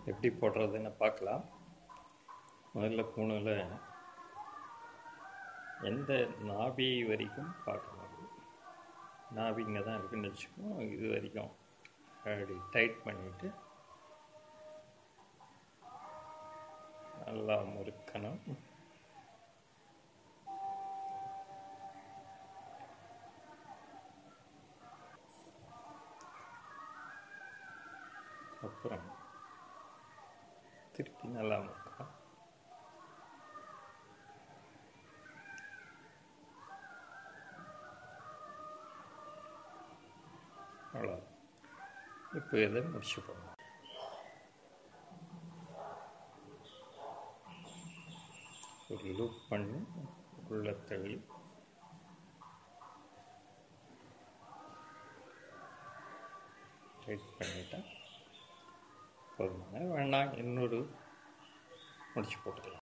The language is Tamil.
எப்படி போடுறதுன்னு பார்க்கலாம் முதல்ல பூணில் எந்த நாபி வரைக்கும் பார்க்கணும் நாபி இங்கே தான் இருக்குன்னு வச்சுக்கோம் இது வரைக்கும் அப்படி டைட் பண்ணிவிட்டு நல்லா முறுக்கணும் அப்புறம் திருப்பி நல்லா முறுக்கணும் அவ்வளோ இப்போ இதை முடிச்சு போடணும் ஒரு லூப் பண்ணி உள்ள தள்ளி டைட் பண்ணிட்டா போதுமாங்க வேணாம் இன்னொரு முடிச்சு போட்டுக்கலாம்